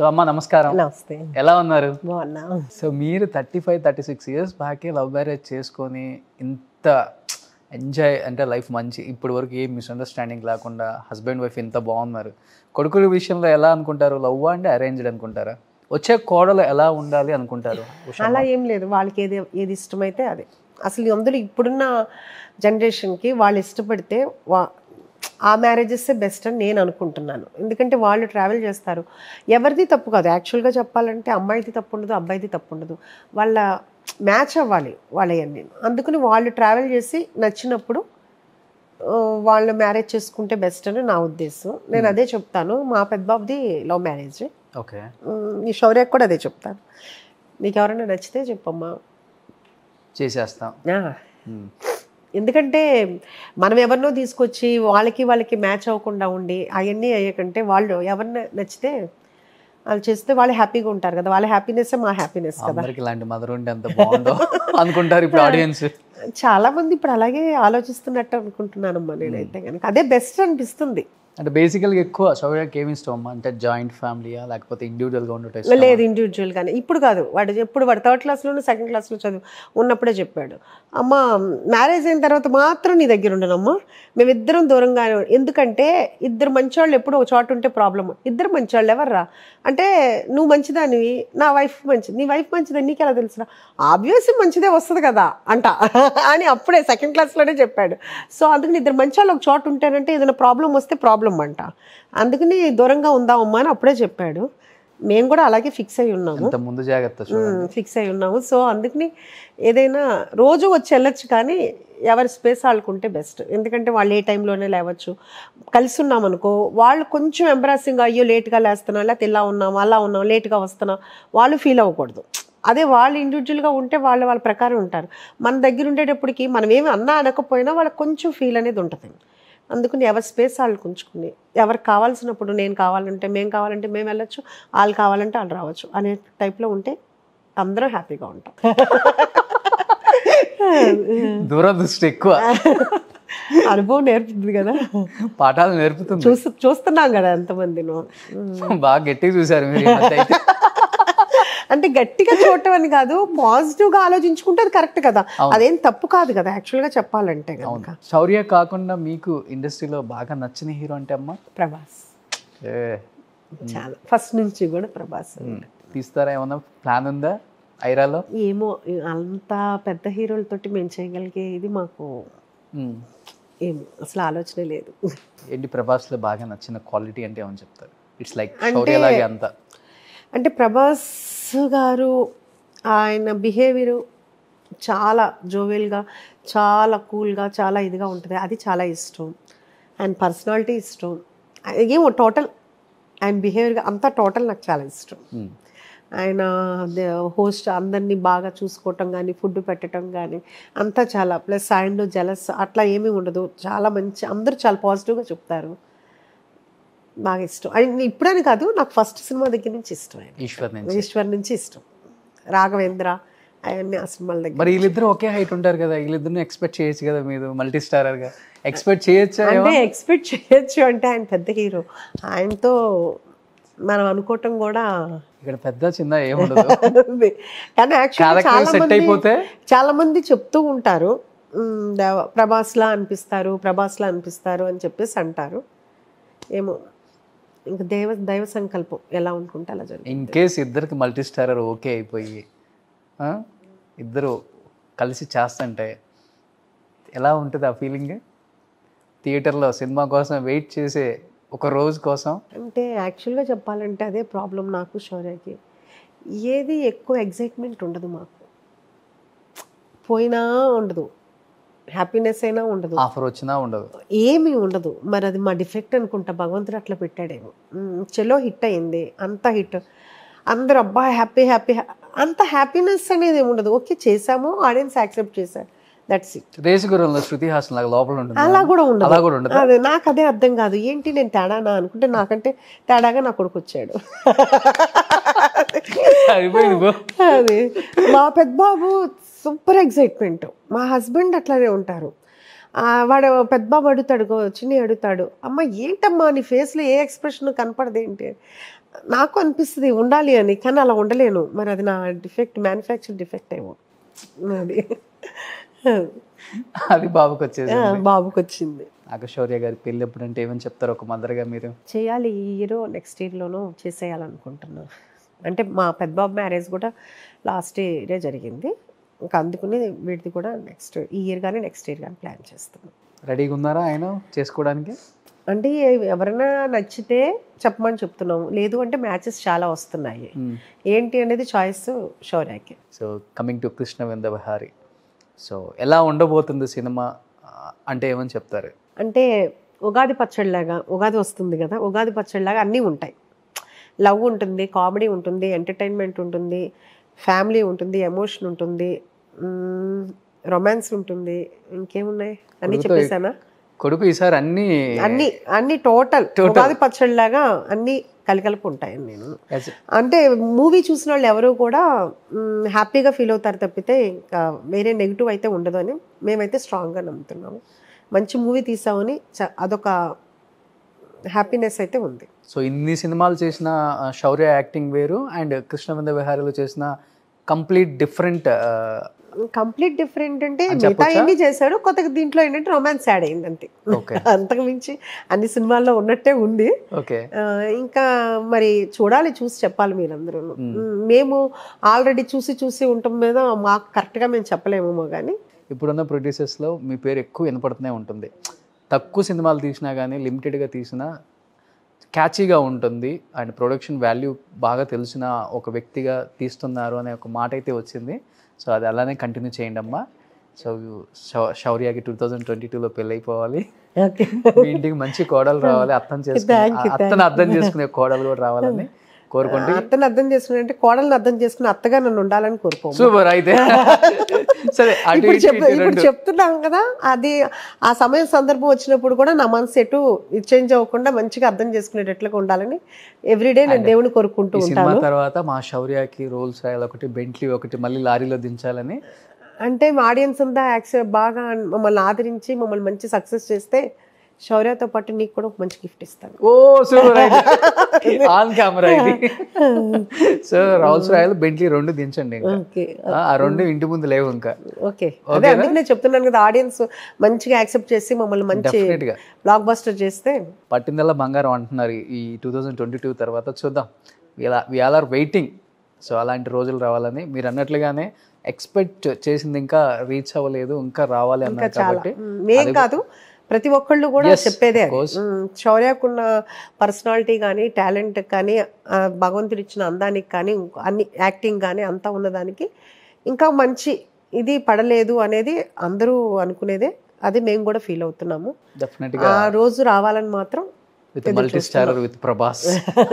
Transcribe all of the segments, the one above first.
So అమ్మ నమస్కారం నమస్తే ఎలా ఉన్నారు బాగున్నా సో మీరు thirty five thirty six years బ్యాకే లవ్ మ్యారేజ్ చేసుకొని ఇంత ఎంజాయ్ అంటే లైఫ్ మంచి ఇప్పటి వరకు ఏ మిస్అండర్స్టాండింగ్ లేకుండా హస్బెండ్ వైఫ్ ఇంత బాగున్నారు కొడుకుల విషయంలో ఎలా అనుకుంటారు లవ్ అంటే అరేంజ్డ్ అనుకుంటారా వచ్చే కోడలు ఎలా ఉండాలి అనుకుంటారు ఉషా? అలా ఏం లేదు వాళ్ళకి ఏది ఏది ఇష్టమైతే అది అసలు అందులో ఇప్పుడున్న జనరేషన్కి వాళ్ళు ఇష్టపడితే వా ఆ మ్యారేజెస్ బెస్ట్ అని నేను అనుకుంటున్నాను ఎందుకంటే వాళ్ళు ట్రావెల్ చేస్తారు ఎవరిది తప్పు కాదు యాక్చువల్గా చెప్పాలంటే అమ్మాయిది తప్పు ఉండదు అబ్బాయిది తప్పు ఉండదు వాళ్ళ మ్యాచ్ అవ్వాలి వాళ్ళవన్నీ అందుకని వాళ్ళు ట్రావెల్ చేసి నచ్చినప్పుడు ఆ, వాళ్ళు మ్యారేజ్ చేసుకుంటే బెస్ట్ అని నా ఉద్దేశం నేను అదే చెప్తాను మా పెద్ద బాబుది లవ్ మ్యారేజ్ ఓకే నీ శౌర్యకు కూడా అదే చెప్తాను నీకు ఎవరైనా నచ్చితే చెప్పమ్మా చేసేస్తాం ఆ, ఉమ్. ఎందుకంటే మనం ఎవరినో తీసుకొచ్చి వాళ్ళకి వాళ్ళకి మ్యాచ్ అవ్వకుండా ఉండి అవన్నీ అయ్యకంటే వాళ్ళు ఎవరిని నచ్చితే వాళ్ళు చేస్తే వాళ్ళు హ్యాపీగా ఉంటారు కదా వాళ్ళ హ్యాపీనెస్ మా హ్యాపీనెస్ కదా అందరికి ఇలాంటి మదర్ ఉంటే ఎంత బాగుందో అనుకుంటారు ఇప్పుడు ఆడియన్స్ చాలా మంది ఇప్పుడు అలాగే ఆలోచిస్తున్నట్టు అనుకుంటున్నానమ్మా నేనైతే కనుక అదే బెస్ట్ అనిపిస్తుంది అంటే బేసికల్గా ఎక్కువ శౌర్యకి ఏమి ఇష్టం అమ్మా అంటే జాయింట్ ఫ్యామిలీయా లేకపోతే ఇండివిజువల్గా ఉండటం ఇష్టమా? లేదు ఇండివిజువల్ గానే ఇప్పుడు కాదు వాడు ఎప్పుడు వాడు థర్డ్ క్లాస్లోనూ సెకండ్ క్లాస్లో చదువు ఉన్నప్పుడే చెప్పాడు అమ్మ మ్యారేజ్ అయిన తర్వాత మాత్రం నీ దగ్గర ఉండనమ్మా మేమిద్దరం దూరంగా ఎందుకంటే ఇద్దరు మంచోళ్ళు ఎప్పుడు ఒక చోట ఉంటే ప్రాబ్లమ్ ఇద్దరు మంచోళ్ళు ఎవర్రా అంటే నువ్వు మంచిదానివి నా వైఫ్ మంచిది నీ వైఫ్ మంచిదని నీకు ఎలా తెలుసురా ఆబ్వియస్లీ మంచిదే వస్తుంది కదా అంట అని అప్పుడే సెకండ్ క్లాస్లోనే చెప్పాడు సో అందుకని ఇద్దరు మంచోళ్ళు ఒక చోట ఉంటారంటే ఏదైనా ప్రాబ్లం వస్తే ప్రాబ్లం అంట అందుకని దూరంగా ఉందామమ్మా అని అప్పుడే చెప్పాడు మేము కూడా అలాగే ఫిక్స్ అయి ఉన్నాము ఎంత ముందు జాగ్రత్త చూడండి ఫిక్స్ అయి ఉన్నాము సో అందుకని ఏదైనా రోజు వచ్చి వెళ్ళొచ్చు కానీ ఎవరి స్పేస్ వాళ్ళకుంటే బెస్ట్ ఎందుకంటే వాళ్ళు ఏ టైంలోనే లేవచ్చు కలిసి ఉన్నాం అనుకో వాళ్ళు కొంచెం ఎంబరాసింగ్ అయ్యో లేట్గా లేస్తున్నా లేకపోతే ఇలా ఉన్నాం అలా ఉన్నాం లేట్గా వస్తున్నాం వాళ్ళు ఫీల్ అవ్వకూడదు అదే వాళ్ళు ఇండివిజువల్గా ఉంటే వాళ్ళు వాళ్ళ ప్రకారం ఉంటారు మన దగ్గర ఉండేటప్పటికి మనం ఏమి అన్నా అనకపోయినా వాళ్ళకి కొంచెం ఫీల్ అనేది ఉంటుంది అందుకని ఎవరి స్పేస్ వాళ్ళకి ఉంచుకుని ఎవరికి కావాల్సినప్పుడు నేను కావాలంటే మేము కావాలంటే మేము వెళ్ళొచ్చు వాళ్ళు కావాలంటే వాళ్ళు రావచ్చు అనే టైప్లో ఉంటే అందరం హ్యాపీగా ఉంటాం దూరదృష్టి ఎక్కువ అనుభవం నేర్పుతుంది కదా పాఠాలు నేర్పుతుంది చూస్తూ చూస్తున్నాం కదా ఎంతమందినో బాగా గట్టిగా చూసారు మీరు ఈ మధ్య అయితే. అంటే గట్టిగా చూడటం అని కాదు పాజిటివ్ గా ఆలోచించుకుంటే అది కరెక్ట్ కదా అదేం తప్పు కాదు కదా యాక్చువల్ గా చెప్పాలంటే కనుక శౌర్య కాకుండా మీకు ఇండస్ట్రీలో బాగా నచ్చిన హీరో అంటే అమ్మా ప్రభాస్ ఏ, చాలా ఫస్ట్ నుంచి కూడా ప్రభాస్ తీస్తారా ఏమన్నా ప్లాన్ ఉందా ఐరాలో ఏమో అంత పెద్ద హీరోలతోటి మేము చేయగలిగే ఇది మాకు ఉమ్. ఏమో అసలు ఆలోచనే లేదు ఏంటి ప్రభాస్లో బాగా నచ్చిన క్వాలిటీ అంటే ఏమని చెప్తారు ఇట్స్ లైక్ శౌర్య లాగే అంత అంటే ప్రభాస్ గారు ఆయన బిహేవియర్ చాలా జోవెల్గా చాలా కూల్గా చాలా ఇదిగా ఉంటుంది అది చాలా ఇష్టం ఆయన పర్సనాలిటీ ఇష్టం ఏమో టోటల్ ఆయన బిహేవియర్గా అంతా టోటల్ నాకు చాలా ఇష్టం ఉమ్. ఆయన హోస్ట్ అందరినీ బాగా చూసుకోవటం కానీ ఫుడ్ పెట్టడం కానీ అంతా చాలా ప్లస్ ఆయన జలస్ అట్లా ఏమీ ఉండదు చాలా మంచి అందరూ చాలా పాజిటివ్గా చెప్తారు బాగా ఇష్టం ఆయన ఇప్పుడని కాదు నాకు ఫస్ట్ సినిమా దగ్గర నుంచి ఇష్టం ఆయన ఈశ్వర్ నుంచి ఈశ్వర్ నుంచి ఇష్టం రాఘవేంద్ర అవన్నీ ఆ సినిమాల దగ్గర మరి వీళ్ళిద్దరు ఒకే హైట్ ఉంటారు కదా వీళ్ళిద్దరిని ఎక్స్పెక్ట్ చేయొచ్చు కదా మీరు మల్టీ స్టారర్ గా ఎక్స్పెక్ట్ చేయొచ్చా అంటే ఎక్స్పెక్ట్ చేయొచ్చు అంటే ఆయన పెద్ద హీరో ఆయనతో మనం అనుకోవటం కూడా ఇక్కడ పెద్ద చిన్న ఏముండదు ఉంది. కానీ యాక్చువల్లీ Character చాలా set మంది అయిపోతే? చాలా మంది చెప్తూ ఉంటారు "ఉమ్, దేవ- ప్రభాస్లా అనిపిస్తారు ప్రభాస్లా అనిపిస్తారు అని చెప్పేసి అంటారు ఏమో ఇంకా దైవ దైవ సంకల్పం ఎలా అనుకుంటే అలా జరుగుతుంది ఇన్ కేస్ ఇద్దరికి మల్టీ స్టారర్ ఓకే అయిపోయి ఆ, ఇద్దరు కలిసి చేస్తుంటే ఎలా ఉంటుంది ఆ ఫీలింగ్ థియేటర్లో సినిమా కోసం వెయిట్ చేసే ఒక రోజు కోసం అంటే యాక్చువల్గా చెప్పాలంటే అదే ప్రాబ్లం నాకు శౌర్యకి ఏది ఎక్కువ ఎగ్జైట్మెంట్ ఉండదు మాకు పోయినా ఉండదు హ్యాపీనెస్ అయినా ఉండదు ఆఫర్ వచ్చినా ఉండదు ఏమీ ఉండదు మరి అది మా డిఫెక్ట్ అనుకుంటా భగవంతుడు అట్లా పెట్టాడేమో మ్, చలో హిట్ అయింది అంత హిట్ అందరు అబ్బా హ్యాపీ హ్యాపీ అంత హ్యాపీనెస్ అనేది ఏమి ఉండదు ఓకే చేసాము ఆడియన్స్ యాక్సెప్ట్ చేశారు దట్స్ ఇట్ రేసు గురంలో శృతి హాసన్ లాగా లోపల ఉంటుంది అలా కూడా ఉండదు అలా కూడా ఉండదు అదే నాకు అదే అర్థం కాదు ఏంటి నేను తేడానా అనుకుంటే నాకంటే తేడాగా నా కొడుకు వచ్చాడు అయిపోయింది బో. అది మా పెద్దబాబు సూపర్ ఎగ్జైట్మెంట్ మా హస్బెండ్ అట్లానే ఉంటారు ఆ, వాడు పెద్దబాబు అడుగుతాడు గో- చిన్ని అడుగుతాడు అమ్మ ఏంటమ్మా నీ ఫేస్లో ఏ ఎక్స్ప్రెషన్ కనపడదు ఏంటి నాకు అనిపిస్తుంది ఉండాలి అని కానీ అలా ఉండలేను మరి అది నా డిఫెక్ట్ మ్యానుఫ్యాక్చర్ డిఫెక్ట్ ఏమో అది అది బాబుకి వచ్చేసి ఆ, బాబుకి వచ్చింది నాగశౌర్య గారి పెళ్ళి ఎప్పుడంటే ఏమని చెప్తారు ఒక మదర్గా మీరు చేయాలి ఈ ఇయర్ నెక్స్ట్ ఇయర్లోనూ చేసేయాలనుకుంటున్నాను అంటే మా పెద్ద బాబు మ్యారేజ్ కూడా లాస్ట్ ఇయరే జరిగింది ఇంకా అందుకుని వీటిది కూడా నెక్స్ట్ ఈ ఇయర్ కానీ నెక్స్ట్ ఇయర్ కానీ ప్లాన్ చేస్తున్నాం రెడీగా ఉన్నారా ఆయన చేసుకోవడానికి అంటే ఎవరైనా నచ్చితే చెప్పమని చెప్తున్నాము లేదు అంటే మ్యాచెస్ చాలా వస్తున్నాయి ఏంటి అనేది చాయిస్ షౌర్యాకి so coming to Krishna Vrinda Vihari so ఎలా ఉండబోతుంది సినిమా ఆ, అంటే ఏమని చెప్తారు అంటే ఉగాది పచ్చడిలాగా ఉగాది వస్తుంది కదా ఉగాది పచ్చడిలాగా అన్నీ ఉంటాయి లవ్ ఉంటుంది కామెడీ ఉంటుంది ఎంటర్టైన్మెంట్ ఉంటుంది ఫ్యామిలీ ఉంటుంది ఎమోషన్ ఉంటుంది రొమాన్స్ ఉంటుంది ఇంకేమున్నాయి అన్నీ కొడుకుతో చెప్పేశానా కొడుకు ఈసారి అన్ని అన్ని అన్ని టోటల్ ఉగాది పచ్చడిలాగా అన్ని కలికలుపు ఉంటాయి నేను As- అంటే మూవీ చూసిన వాళ్ళు ఎవరు కూడా మ్, హ్యాపీగా ఫీల్ అవుతారు తప్పితే ఇంకా వేరే నెగిటివ్ అయితే ఉండదు అని మేమైతే స్ట్రాంగ్గా నమ్ముతున్నాము మంచి మూవీ తీసామని చ- అదొక హ్యాపీనెస్ అయితే ఉంది సో ఇన్ని సినిమాలు చేసిన ఆ, శౌర్య యాక్టింగ్ వేరు అండ్ కృష్ణ వింద విహారీలో చేసిన కంప్లీట్ డిఫరెంట్ కంప్లీట్ డిఫరెంట్ అంటే అని మిగతా చెప్పొచ్చా? ఎన్ని చేశాడు కొత్తగా దీంట్లో ఏంటంటే రొమాన్స్ యాడ్ అయింది అంతే ఓకే అంతకు మించి అన్ని సినిమాల్లో ఉన్నట్టే ఉంది ఓకే ఆ, ఇంకా మరి చూడాలి చూసి చెప్పాలి మీరందరూ మేము ఆల్రెడీ చూసి చూసి ఉండటం మీద మాకు కరెక్ట్గా మేము చెప్పలేమేమో కానీ ఇప్పుడున్న ప్రొడ్యూసర్స్లో మీ పేరు ఎక్కువ వినపడుతూనే ఉంటుంది తక్కువ సినిమాలు తీసినా కానీ లిమిటెడ్గా తీసినా క్యాచీగా ఉంటుంది అండ్ ప్రొడక్షన్ వాల్యూ బాగా తెలిసిన ఒక వ్యక్తిగా తీస్తున్నారు అనే ఒక మాట అయితే వచ్చింది సో అది అలానే కంటిన్యూ చేయండి అమ్మా సో శౌ- శౌర్యకి టూ థౌజండ్ ట్వంటీ టూలో పెళ్ళి అయిపోవాలి ఓకే మీ ఇంటికి మంచి కోడలు రావాలి అర్థం చేసుకునే Thank you, అత్తను అర్థం చేసుకునే కోడలు కూడా రావాలని కోరుకుంటూ అత్తని అర్థం చేసుకుని అంటే కోడల్ని అర్థం చేసుకుని అత్తగా నన్ను ఉండాలని కోరుకోము సూపర్ అయితే సరే అటు ఇప్పుడు ఇటు చెప్ ఇటు ఇప్పుడు రెండు చెప్తున్నాం కదా అది ఆ సమయం సందర్భం వచ్చినప్పుడు కూడా నా మనసు ఎటు చేంజ్ అవ్వకుండా మంచిగా అర్థం చేసుకునేటట్లుగా ఉండాలని ఎవ్రీడే నేను దేవుని కోరుకుంటూ ఈ సినిమా ఉంటాను తర్వాత మా శౌర్యకి రోల్స్ రాయాలి ఒకటి బెంట్లీ ఒకటి మళ్ళీ లారీలో దించాలని అంటే మా ఆడియన్స్ అంతా యాక్సెప్ట్ బాగా మమ్మల్ని ఆదరించి మమ్మల్ని మంచి సక్సెస్ చేస్తే శౌర్యతో పాటు నీకు కూడా ఒక మంచి గిఫ్ట్ ఇస్తాను ఓ సూపర్ ఆన్ కెమెరా ఇది సో రోల్స్ రాయల్ బెంట్లీ రెండు దించండి ఇంకా ఓకే ఆ, ఆ రెండు ఇంటి ముందు లేవు ఇంకా ఓకే అదే అందుకే నేను చెప్తున్నాను కదా ఆడియన్స్ మంచిగా యాక్సెప్ట్ చేసి మమ్మల్ని మంచి డెఫినెట్ గా బ్లాక్ బస్టర్ చేస్తే పట్టిందల్లా బంగారం అంటున్నారు ఈ టూ థౌజండ్ ట్వంటీ టూ తర్వాత చూద్దాం వీఆర్ ఆర్ వెయిటింగ్ సో అలాంటి రోజులు రావాలని మీరు అన్నట్లుగానే ఎక్స్పెక్ట్ చేసింది ఇంకా రీచ్ అవ్వలేదు ఇంకా రావాలి అన్నారు కాబట్టి మ్, మేం కాదు ప్రతి ఒక్కళ్ళు కూడా Yes, చెప్పేదే of అది. course. మ్, శౌర్యకున్న పర్సనాలిటీ కానీ టాలెంట్ కానీ ఆ, భగవంతుడు ఇచ్చిన అందానికి కానీ ఇంకో అన్ని యాక్టింగ్ కానీ అంతా ఉన్నదానికి ఇంకా మంచి ఇది పడలేదు అనేది అందరూ అనుకునేదే అది మేము కూడా ఫీల్ అవుతున్నాము డెఫినెట్ గా ఆ రోజు రావాలని మాత్రం with multi starrer with Prabhas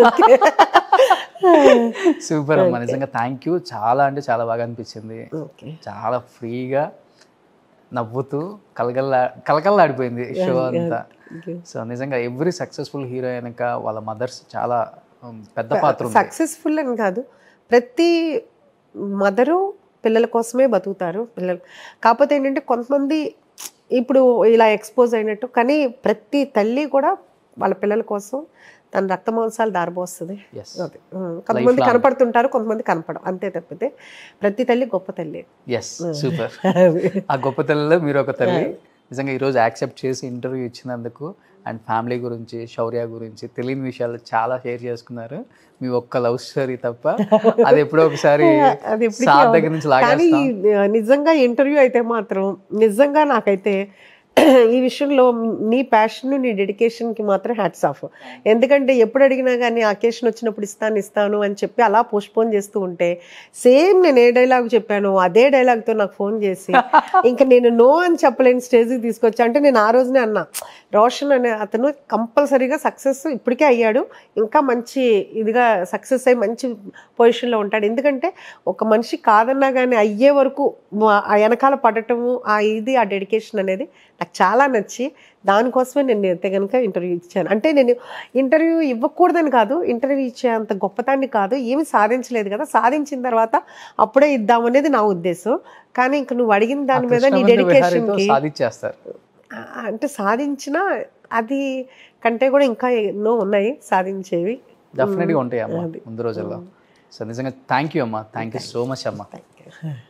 super అమ్మా నిజంగా థ్యాంక్ యూ చాలా అంటే చాలా బాగా అనిపించింది ఓకే చాలా ఫ్రీగా నవ్వుతూ కలగల్లా కలకల్లాడిపోయింది షో అంతా సో నిజంగా ఎవ్రీ సక్సెస్ఫుల్ హీరో వెనక వాళ్ళ మదర్స్ చాలా um, పెద్ద పాత్ర ఉంది సక్సెస్ఫుల్ అని కాదు ప్రతి మదరు పిల్లల కోసమే బతుకుతారు పిల్లలు కాకపోతే ఏంటంటే కొంతమంది ఇప్పుడు ఇలా ఎక్స్పోజ్ అయినట్టు కానీ ప్రతి తల్లి కూడా వాళ్ళ పిల్లల కోసం తన రక్త మాంసాలు దారబోస్తుంది ఎస్ అది ఉం. కొంతమంది కనపడుతుంటారు కొంతమంది కనపడం అంతే తప్పితే ప్రతి తల్లి గొప్ప తల్లి ఎస్ సూపర్ ఆ గొప్ప తల్లిలో మీరు ఒక తల్లి నిజంగా ఈరోజు యాక్సెప్ట్ చేసి ఇంటర్వ్యూ ఇచ్చినందుకు అండ్ ఫ్యామిలీ గురించి శౌర్య గురించి తెలియని విషయాలు చాలా షేర్ చేసుకున్నారు మీ ఒక్క లవ్ స్టోరీ తప్ప అది ఎప్పుడో ఒకసారి అది ఎప్పటికీ సార్ అవ్వదు. దగ్గర నుంచి కానీ లాగేస్తాం నిజంగా ఇంటర్వ్యూ అయితే మాత్రం నిజంగా నాకైతే ఈ విషయంలో నీ ప్యాషన్ నీ డెడికేషన్కి మాత్రం హ్యాట్స్ ఆఫ్ ఎందుకంటే ఎప్పుడు అడిగినా కానీ అకేషన్ వచ్చినప్పుడు ఇస్తాను ఇస్తాను అని చెప్పి అలా పోస్ట్పోన్ చేస్తూ ఉంటే సేమ్ నేను ఏ డైలాగ్ చెప్పాను అదే డైలాగ్తో నాకు ఫోన్ చేసి ఇంకా నేను నో అని చెప్పలేని స్టేజ్కి తీసుకొచ్చా అంటే నేను ఆ రోజునే అన్నా రోషన్ అనే అతను కంపల్సరీగా సక్సెస్ ఇప్పటికే అయ్యాడు ఇంకా మంచి ఇదిగా సక్సెస్ అయ్యి మంచి పొజిషన్లో ఉంటాడు ఎందుకంటే ఒక మనిషి కాదన్నా కానీ అయ్యే వరకు మా- ఆ వెనకాల పడటము ఆ ఇది ఆ డెడికేషన్ అనేది నాకు చాలా నచ్చి దానికోసమే నేను అయితే కనుక ఇంటర్వ్యూ ఇచ్చాను అంటే నేను ఇంటర్వ్యూ ఇవ్వకూడదని కాదు ఇంటర్వ్యూ ఇచ్చే అంత గొప్పతాన్ని కాదు ఏమి సాధించలేదు కదా సాధించిన తర్వాత అప్పుడే ఇద్దామనేది నా ఉద్దేశం కానీ ఇంక నువ్వు అడిగిన దాని మీద నీ కృష్ణవంత డెడికేషన్ విహారీతో సాధించేస్తారు అంటే సాధించిన అది కంటే కూడా ఇంకా ఎన్నో ఉన్నాయి సాధించేవి డెఫినెట్గా ఉంటాయి అమ్మ ముందు రోజుల్లో సో నిజంగా థ్యాంక్ యూ అమ్మా థ్యాంక్ యూ సో మచ్ అమ్మా థ్యాంక్ యూ